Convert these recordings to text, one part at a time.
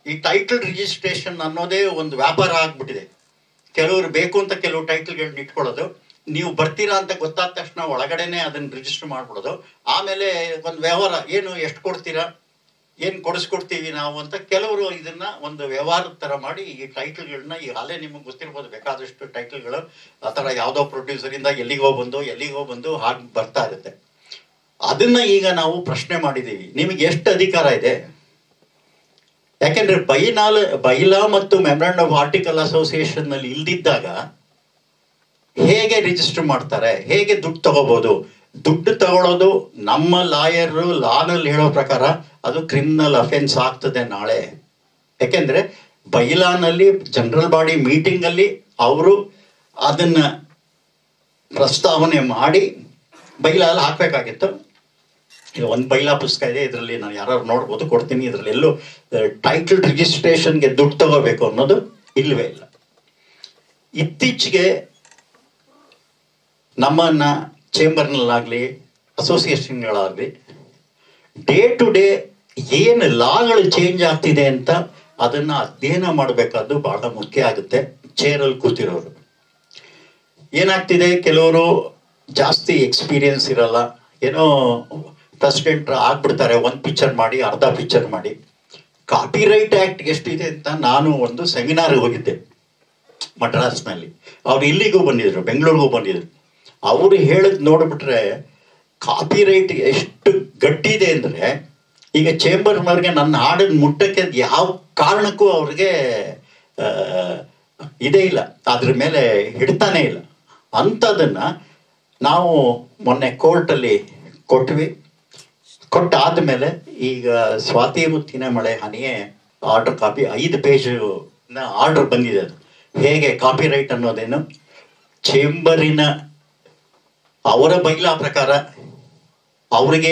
ಈ title registration ಅನ್ನೋದೇ ಒಂದು ವ್ಯಾಪಾರ ಆಗ್ಬಿಟ್ಟಿದೆ ಕೆಲವರು ಬೇಕು ಅಂತ ಕೆಲವು ಟೈಟಲ್ಗಳನ್ನ ಇಟ್ಕೊಳ್ಳೋದು ನೀವು ಬರ್ತೀರಾ ಅಂತ ಗೊತ್ತಾದ ತಕ್ಷಣ ಒಳಗಡೆನೆ ಅದನ್ನ ರಿಜಿಸ್ಟರ್ ಮಾಡ್ಬಿಡೋದು ಆಮೇಲೆ ಒಂದು ವ್ಯವಹಾರ ಏನು ಎಷ್ಟು ಕೊಡ್ತೀರಾ ಏನು ಕೊಡಿಸ್ಕೊಡ್ತೀವಿ ನಾವು ಅಂತ ಕೆಲವರು ಇದನ್ನ ಒಂದು ವ್ಯವಹಾರದ ತರ ಮಾಡಿ ಈ ಟೈಟಲ್ಗಳನ್ನ ಈ ಅಲ್ಲೇ ನಿಮಗೆ ಗೊತ್ತಿರ್ಬೋದು ಬೇಕಾದಷ್ಟು ಟೈಟಲ್ಗಳು ಆ ಥರ ಯಾವುದೋ ಪ್ರೊಡ್ಯೂಸರಿಂದ ಎಲ್ಲಿಗೋ ಬಂದು ಎಲ್ಲಿಗೋ ಬಂದು ಹಾಗೆ ಬರ್ತಾ ಇರುತ್ತೆ ಅದನ್ನ ಈಗ ನಾವು ಪ್ರಶ್ನೆ ಮಾಡಿದ್ದೀವಿ ನಿಮಗೆ ಎಷ್ಟು ಅಧಿಕಾರ ಇದೆ ಯಾಕೆಂದ್ರೆ ಬೈನಾಲ್ ಬೈಲಾ ಮತ್ತು ಮೆಮರಾಂಡ್ ಆಫ್ ಆರ್ಟಿಕಲ್ ಅಸೋಸಿಯೇಷನ್ ನಲ್ಲಿ ಇಲ್ದಿದ್ದಾಗ ಹೇಗೆ ರಿಜಿಸ್ಟರ್ ಮಾಡ್ತಾರೆ ಹೇಗೆ ದುಡ್ಡು ತಗೋಬಹುದು ದುಡ್ಡು ತಗೊಳ್ಳೋದು ನಮ್ಮ ಲಾಯರ್ ಲಾನಲ್ಲಿ ಹೇಳೋ ಪ್ರಕಾರ ಅದು ಕ್ರಿಮಿನಲ್ ಅಫೆನ್ಸ್ ಆಗ್ತದೆ ನಾಳೆ ಯಾಕೆಂದ್ರೆ ಬೈಲಾನಲ್ಲಿ ಜನರಲ್ ಬಾಡಿ ಮೀಟಿಂಗ್ ಅಲ್ಲಿ ಅವರು ಅದನ್ನ ಪ್ರಸ್ತಾವನೆ ಮಾಡಿ ಬೈಲಾಲ್ ಹಾಕ್ಬೇಕಾಗಿತ್ತು ಇದು ಒಂದು ಬೈಲಾ ಪುಸ್ತಕ ಇದೆ ಇದರಲ್ಲಿ ನಾನು ಯಾರು ನೋಡ್ಬೋದು ಕೊಡ್ತೀನಿ ಇದರಲ್ಲಿ ಎಲ್ಲೂ ಟೈಟಲ್ ರಿಜಿಸ್ಟ್ರೇಷನ್ಗೆ ದುಡ್ಡು ತಗೋಬೇಕು ಅನ್ನೋದು ಇಲ್ಲವೇ ಇಲ್ಲ ಇತ್ತೀಚೆಗೆ ನಮ್ಮನ್ನ ಚೇಂಬರ್ನಲ್ಲಾಗಲಿ ಅಸೋಸಿಯೇಷನ್ಗಳಾಗಲಿ ಡೇ ಟು ಡೇ ಏನು ಲಾಗಳು ಚೇಂಜ್ ಆಗ್ತಿದೆ ಅಂತ ಅದನ್ನ ಅಧ್ಯಯನ ಮಾಡಬೇಕಾದ್ದು ಬಹಳ ಮುಖ್ಯ ಆಗುತ್ತೆ ಚೇರಲ್ಲಿ ಕೂತಿರೋರು ಏನಾಗ್ತಿದೆ ಕೆಲವರು ಜಾಸ್ತಿ ಎಕ್ಸ್ಪೀರಿಯನ್ಸ್ ಇರಲ್ಲ ಏನೋ ಪ್ರೆಸಿಡೆಂಟ್ ಆಗ್ಬಿಡ್ತಾರೆ ಒಂದು ಪಿಕ್ಚರ್ ಮಾಡಿ ಅರ್ಧ ಪಿಕ್ಚರ್ ಮಾಡಿ ಕಾಪಿರೈಟ್ ಆಕ್ಟ್ ಎಷ್ಟಿದೆ ಅಂತ ನಾನು ಒಂದು ಸೆಮಿನಾರ್ಗೆ ಹೋಗಿದ್ದೆ ಮಡ್ರಾಸ್ನಲ್ಲಿ ಅವ್ರು ಇಲ್ಲಿಗೂ ಬಂದಿದ್ರು ಬೆಂಗಳೂರಿಗೂ ಬಂದಿದ್ರು ಅವರು ಹೇಳದ್ ನೋಡ್ಬಿಟ್ರೆ ಕಾಪಿರೈಟ್ ಎಷ್ಟು ಗಟ್ಟಿದೆ ಅಂದ್ರೆ ಈಗ ಚೇಂಬರ್ನವ್ರಿಗೆ ನನ್ನ ಹಾಡನ್ನ ಮುಟ್ಟಕ್ಕೆ ಅದ್ ಯಾವ ಕಾರಣಕ್ಕೂ ಅವ್ರಿಗೆ ಆ, ಇದೇ ಇಲ್ಲ ಅದ್ರ ಮೇಲೆ ಹಿಡ್ತಾನೆ ಇಲ್ಲ ಅಂಥದನ್ನ ನಾವು ಮೊನ್ನೆ ಕೋರ್ಟಲ್ಲಿ ಕೊಟ್ವಿ ಕೊಟ್ಟಾದ್ಮೇಲೆ ಈಗ ಸ್ವಾತಿ ಮುತ್ತಿನ ಮಳೆ ಹನಿಯೇ ಆರ್ಡರ್ ಕಾಪಿ ಐದು ಪೇಜ್ ಆರ್ಡರ್ ಬಂದಿದೆ ಅದು ಹೇಗೆ ಕಾಪಿರೈಟ್ ಅನ್ನೋದೇನು ಚೇಂಬರಿನ ಅವರ ಬೈಲಾ ಪ್ರಕಾರ ಅವರಿಗೆ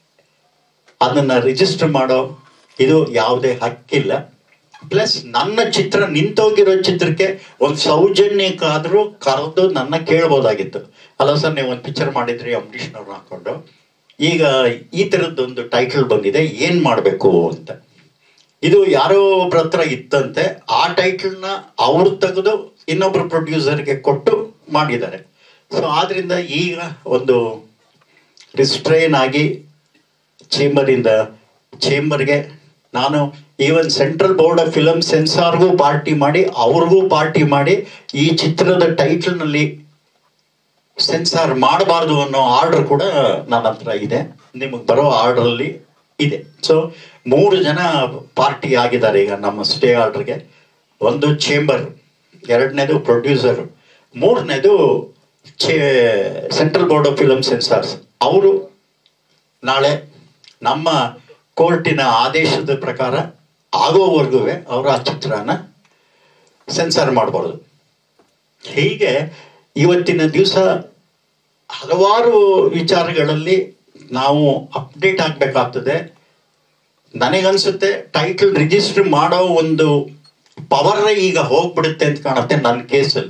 ಅದನ್ನ ರಿಜಿಸ್ಟರ್ ಮಾಡೋ ಇದು ಯಾವುದೇ ಹಕ್ಕಿಲ್ಲ ಪ್ಲಸ್ ನನ್ನ ಚಿತ್ರ ನಿಂತೋಗಿರೋ ಚಿತ್ರಕ್ಕೆ ಒಂದು ಸೌಜನ್ಯಕ್ಕಾದ್ರೂ ಕರೆದು ನನ್ನ ಕೇಳ್ಬೋದಾಗಿತ್ತು ಅಲ್ಲ ಸರ್ ನೀವು ಒಂದು ಪಿಕ್ಚರ್ ಮಾಡಿದ್ರಿ ಅಂಬರೀಷ್ನವ್ರನ್ನ ಹಾಕೊಂಡು ಈಗ ಈ ಥರದ್ದೊಂದು ಟೈಟಲ್ ಬಂದಿದೆ ಏನ್ ಮಾಡಬೇಕು ಅಂತ ಇದು ಯಾರೋ ಒಬ್ರ ಹತ್ರ ಇತ್ತಂತೆ ಆ ಟೈಟಲ್ನ ಅವ್ರು ತೆಗೆದು ಇನ್ನೊಬ್ರು ಪ್ರೊಡ್ಯೂಸರ್ಗೆ ಕೊಟ್ಟು ಮಾಡಿದ್ದಾರೆ ಸೊ ಆದ್ರಿಂದ ಈಗ ಒಂದು ರಿಸ್ಟ್ರೈನ್ ಆಗಿ ಚೇಂಬರಿಂದ ಚೇಂಬರ್ಗೆ ನಾನು even central board of film ಸೆನ್ಸಾರ್ಗೂ ಪಾರ್ಟಿ ಮಾಡಿ ಅವ್ರಿಗೂ ಪಾರ್ಟಿ ಮಾಡಿ ಈ ಚಿತ್ರದ ಟೈಟಲ್ನಲ್ಲಿ ಸೆನ್ಸಾರ್ ಮಾಡಬಾರ್ದು ಅನ್ನೋ ಆರ್ಡರ್ ಕೂಡ ನನ್ನ ಹತ್ರ ಇದೆ ನಿಮಗೆ ಬರೋ ಆರ್ಡರಲ್ಲಿ ಇದೆ ಸೊ ಮೂರು ಜನ ಪಾರ್ಟಿ ಆಗಿದ್ದಾರೆ ಈಗ ನಮ್ಮ ಸ್ಟೇ ಆರ್ಡರ್ಗೆ ಒಂದು ಚೇಂಬರ್ ಎರಡನೇದು ಪ್ರೊಡ್ಯೂಸರ್ ಮೂರನೇದು ಚೇ central board of film censors ಅವರು ನಾಳೆ ನಮ್ಮ ಕೋರ್ಟಿನ ಆದೇಶದ ಪ್ರಕಾರ ಆಗೋವರೆಗೂ ಅವರ ಆ ಚಿತ್ರನ ಸೆನ್ಸಾರ್ ಮಾಡಬಾರ್ದು ಹೀಗೆ ಇವತ್ತಿನ ದಿವಸ ಹಲವಾರು ವಿಚಾರಗಳಲ್ಲಿ ನಾವು ಅಪ್ಡೇಟ್ ಆಗಬೇಕಾಗ್ತದೆ ನನಗನ್ಸುತ್ತೆ ಟೈಟಲ್ ರಿಜಿಸ್ಟರ್ ಮಾಡೋ ಒಂದು ಪವರ್ ಈಗ ಹೋಗ್ಬಿಡುತ್ತೆ ಅಂತ ಕಾಣುತ್ತೆ ನನ್ನ ಕೇಸಲ್ಲಿ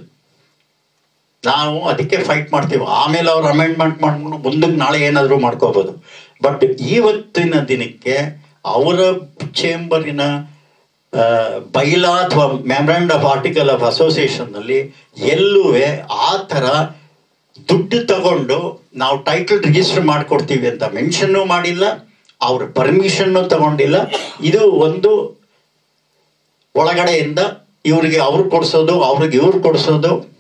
ನಾವು ಅದಕ್ಕೆ ಫೈಟ್ ಮಾಡ್ತೀವಿ ಆಮೇಲೆ ಅವ್ರು ಅಮೆಂಡ್ಮೆಂಟ್ ಮಾಡ್ಕೊಂಡು ಮುಂದಕ್ಕೆ ನಾಳೆ ಏನಾದರೂ ಮಾಡ್ಕೋಬಹುದು ಬಟ್ ಇವತ್ತಿನ ದಿನಕ್ಕೆ ಅವರ ಚೇಂಬರಿನ ಬೈಲಾ ಅಥವಾ memorandum of article of association ನಲ್ಲಿ ಎಲ್ಲೂ ಆ ಥರ ದುಡ್ಡು ತಗೊಂಡು ನಾವು ಟೈಟಲ್ ರಿಜಿಸ್ಟರ್ ಮಾಡ್ಕೊಡ್ತೀವಿ ಅಂತ ಮೆನ್ಷನ್ನು ಮಾಡಿಲ್ಲ ಅವ್ರ ಪರ್ಮಿಷನ್ನು ತಗೊಂಡಿಲ್ಲ ಇದು ಒಂದು ಒಳಗಡೆಯಿಂದ ಇವ್ರಿಗೆ ಅವ್ರು ಕೊಡಿಸೋದು ಅವ್ರಿಗೆ ಇವ್ರು ಕೊಡಿಸೋದು